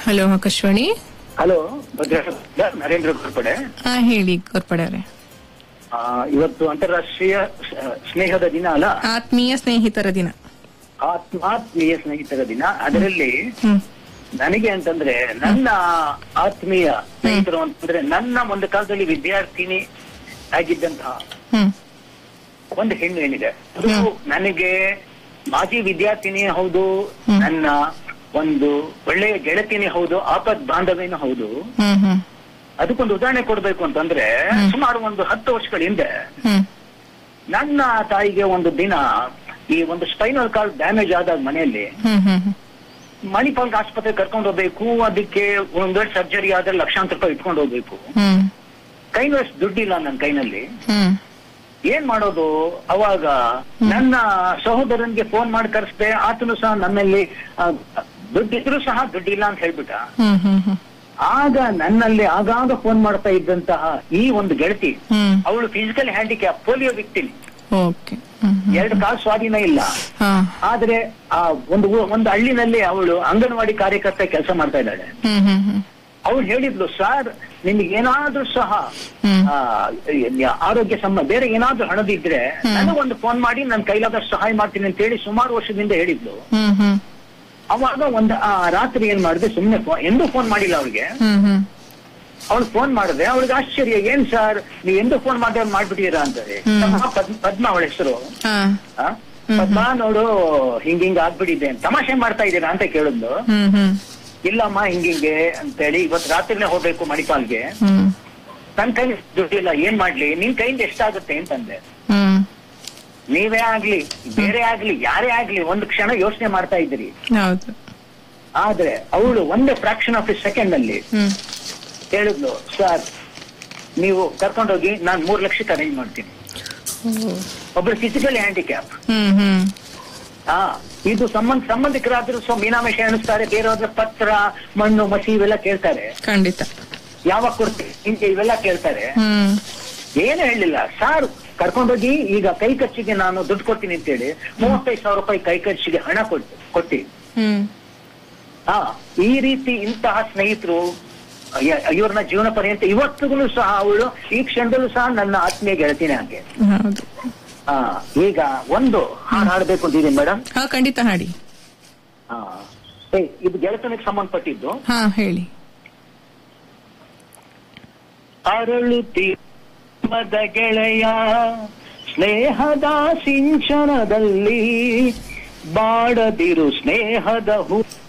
Hello Akashvani hello Bhadravati Narendra Ghorpade ಹಾ ಹೇಳಿ ಗೋರ್ಪಡೆ ಅವರೇ ಆ, ಇವತ್ತು ಅಂತಾರಾಷ್ಟ್ರೀಯ ಸ- ಸ್ನೇಹದ ದಿನ ಅಲ್ಲ ಆತ್ಮೀಯ ಸ್ನೇಹಿತರ ದಿನ ಆತ್ಮಾತ್ಮೀಯ ಸ್ನೇಹಿತರ ದಿನ ಅದರಲ್ಲಿ ಹ್ಮ್ ನನಗೆ ಅಂತಂದ್ರೆ ನನ್ನ ಆತ್ಮೀಯ ಸ್ನೇಹಿತರು ಅಂತಂದ್ರೆ ನನ್ನ ಒಂದು ಕಾಲದಲ್ಲಿ ವಿದ್ಯಾರ್ಥಿನಿ ಆಗಿದ್ದಂತಹ ಹ್ಮ್ ಒಂದು ಹೆಣ್ಣು ಏನಿದೆ ಅದು ನನಗೆ ಮಾಜಿ ವಿದ್ಯಾರ್ಥಿನಿ ಹೌದು ನನ್ನ ಒಂದು ಒಳ್ಳೆಯ ಗೆಳತಿನಿ ಹೌದು ಆಪತ್ ಬಾಂಧವ್ಯನೂ ಹೌದು ಹ್ಮ್ ಹ್ಮ್ ಅದಕ್ಕೊಂದು ಉದಾಹರಣೆ ಕೊಡ್ಬೇಕು ಅಂತಂದ್ರೆ ಸುಮಾರು ಒಂದು ಹತ್ತು ವರ್ಷಗಳ ಹಿಂದೆ ಹ್ಮ್ ನನ್ನ ತಾಯಿಗೆ ಒಂದು ದಿನ ಈ ಒಂದು ಸ್ಪೈನಲ್ ಕಾರ್ಡ್ ಡ್ಯಾಮೇಜ್ ಆದಾಗ ಮನೆಯಲ್ಲಿ ಹ್ಮ್ ಹ್ಮ್ ಹ್ಮ್ ಮಣಿಪಾಲ್ ಆಸ್ಪತ್ರೆ ಕರ್ಕೊಂಡು ಹೋಗ್ಬೇಕು ಅದಕ್ಕೆ ಒಂದ್ ವೇಳೆ ಸರ್ಜರಿ ಆದ್ರೆ ಲಕ್ಷಾಂತರ ರೂಪಾಯಿ ಇಟ್ಕೊಂಡು ಹೋಗ್ಬೇಕು ಹ್ಮ್ ಕೈನಲ್ಲಿ ಅಷ್ಟು ದುಡ್ಡಿಲ್ಲ ನನ್ನ ಕೈನಲ್ಲಿ ಹ್ಮ್ ಏನ್ ಮಾಡೋದು ಅವಾಗ ನನ್ನ ಸಹೋದರನ್ಗೆ ಫೋನ್ ಮಾಡಿ ಕರೆಸ್ದೆ ಆತನು ಸಹ ನನ್ನಲ್ಲಿ ಆ, ದುಡ್ಡಿದ್ರು ಸಹ ದುಡ್ಡಿಲ್ಲ ಅಂತ ಹೇಳ್ಬಿಟ್ಟ ಹ್ಮ್ ಹ್ಮ್ ಹ್ಮ್ ಆಗ ನನ್ನಲ್ಲಿ ಆಗಾಗ ಫೋನ್ ಮಾಡ್ತಾ ಇದ್ದಂತಹ ಈ ಒಂದು ಗೆಳತಿ ಹ್ಮ್ ಅವಳು physical handicap polio victim okay hmm hmm ಎರಡು ಕಾಲು ಸ್ವಾಧೀನ ಇಲ್ಲ ಹಾ ಆದ್ರೆ ಆ ಒಂದು ಊ- ಒಂದು ಹಳ್ಳಿನಲ್ಲಿ ಅವಳು ಅಂಗನವಾಡಿ ಕಾರ್ಯಕರ್ತೆ ಕೆಲಸ ಮಾಡ್ತಾ ಇದ್ದಾಳೆ ಹ್ಮ್ ಹ್ಮ್ ಹ್ಮ್ ಅವಳು ಹೇಳಿದ್ಲು ಸರ್ ನಿಮ್ಗೆ ಏನಾದ್ರೂ ಸಹ ಹ್ಮ್. ಆ, ಯ- ಆರೋಗ್ಯ ಸಂಬಂಧ ಬೇರೆ ಏನಾದ್ರೂ ಹಣದಿದ್ರೆ ನನಗೊಂದು ಫೋನ್ ಮಾಡಿ ನಾನು ಕೈಲಾದಷ್ಟು ಸಹಾಯ ಮಾಡ್ತೀನಿ ಅಂತ ಹೇಳಿ ಸುಮಾರು ವರ್ಷದಿಂದ ಹೇಳಿದ್ಲು ಹ್ಮ್ ಹ್ಮ್ ಅವಾಗ ಒಂದ್ ಆ ರಾತ್ರಿ ಏನ್ ಮಾಡಿದೆ ಸುಮ್ನೆ ಫೋನ್ ಎಂದೂ ಫೋನ್ ಮಾಡಿಲ್ಲ ಅವ್ಳಿಗೆ ಹ್ಮ್ ಹ್ಮ್ ಅವಳು ಫೋನ್ ಮಾಡಿದೆ ಅವಳಿಗೆ ಆಶ್ಚರ್ಯ ಏನ್ ಸರ್ ನೀವ್ ಎಂದು ಫೋನ್ ಮಾಡಿದ್ರೆ ಮಾಡ್ಬಿಟ್ಟಿರಾ ಅಂತಾರೆ ನಮ್ಮ ಪದ್ಮ ಪದ್ಮ ಅವಳ ಹೆಸರು ಹಾ ಆ? ಪದ್ಮ ನೋಡು ಹಿಂಗ್ ಹಿಂಗ್ ಆಗ್ಬಿಟ್ಟಿದೆ ತಮಾಷೆ ಮಾಡ್ತಾ ಇದ್ದೀರಾ ಅಂತ ಕೇಳಿದ್ಲು ಹ್ಮ್ ಹ್ಮ್ ಇಲ್ಲಮ್ಮ ಹಿಂಗಿಂಗೆ ಅಂತೇಳಿ ಇವತ್ತು ರಾತ್ರಿನೇ ಹೋಗ್ಬೇಕು ಮಣಿಪಾಲ್ಗೆ ಹ್ಮ್ ನನ್ ಕೈ ದುಡ್ಡಿಲ್ಲ ಏನ್ ಮಾಡ್ಲಿ ನಿನ್ ಕೈಯಿಂದ ಎಷ್ಟಾಗುತ್ತೆ ಅಂತಂದೆ ಹ್ಮ್ ನೀವೇ ಆಗ್ಲಿ ಬೇರೆ ಆಗ್ಲಿ ಯಾರೇ ಆಗ್ಲಿ ಒಂದು ಕ್ಷಣ ಯೋಚನೆ ಮಾಡ್ತಾ ಇದ್ದೀರಿ ಹೌದು ಆದ್ರೆ ಅವಳು ಒಂದೇ ಫ್ರಾಕ್ಷನ್ ಆಫ್ ಎ ಸೆಕೆಂಡ್ ಅಲ್ಲಿ ಹ್ಮ್ ಹೇಳಿದ್ಲು ಸರ್ ನೀವು ಕರ್ಕೊಂಡೋಗಿ ನಾನ್ ಮೂರ್ ಲಕ್ಷಕ್ಕೆ ಅರೇಂಜ್ ಮಾಡ್ತೀನಿ ಒಬ್ರು ಫಿಸಿಕಲಿ ಹ್ಯಾಂಡಿಕ್ಯಾಪ್ ಹ್ಮ್ ಹ್ಮ್ ಹಾ ಇದು ಸಂಬಂಧ ಸಂಬಂಧಿಕರಾದ್ರೂ ಸೊ ಮೀನಾಮೇಷ ಎಣಿಸ್ತಾರೆ ಬೇರೆಯವ್ರ ಪತ್ರ ಮಣ್ಣು ಮಸಿ ಇವೆಲ್ಲ ಕೇಳ್ತಾರೆ ಖಂಡಿತ ಯಾವಾಗ ಕೊಡ್ತೀವಿ ಹಿಂಗೆ ಇವೆಲ್ಲ ಕೇಳ್ತಾರೆ ಹ್ಮ್ ಏನು ಹೇಳಿಲ್ಲ ಸಾರ್ ಕರ್ಕೊಂಡೋಗಿ ಈಗ ಕೈ ಖರ್ಚಿಗೆ ನಾನು ದುಡ್ಡು ಕೊಡ್ತೀನಿ ಅಂತೇಳಿ ಮೂವತ್ತೈದು ಸಾವಿರ ರೂಪಾಯಿ ಕೈ ಖರ್ಚಿಗೆ ಹಣ ಕೊಟ್ಟು ಕೊಟ್ಟಿ ಹ್ಮ್ ಹಾ ಈ ರೀತಿ ಇಂತಹ ಸ್ನೇಹಿತರು ಇವ್ರನ್ನ ಜೀವನ ಪರ್ಯಂತ ಇವತ್ತಿಗೂ ಸಹ ಅವಳು ಈ ಕ್ಷಣದಲ್ಲೂ ಸಹ ನನ್ನ ಆತ್ಮೀಯ ಗೆಳತಿನೇ ಹಾಗೆ ಹೌದು ಹಾ ಈಗ ಒಂದು ಹಾಡು ಹಾಡ್ಬೇಕು ಅಂತಿದ್ದೀನಿ ಮೇಡಮ್ ಹಾ ಖಂಡಿತ ಹಾಡಿ ಹಾ ಏ, ಇದು ಗೆಳತನಕ್ಕೆ ಸಂಬಂಧಪಟ್ಟಿದ್ದು ಹಾ ಹೇಳಿ ಅರಳುತ್ತಿ ಮದ ಗೆಳೆಯ ಸ್ನೇಹದ ಸಿಂಚನದಲ್ಲಿ ಬಾಡದಿರು ಸ್ನೇಹದ ಹೂ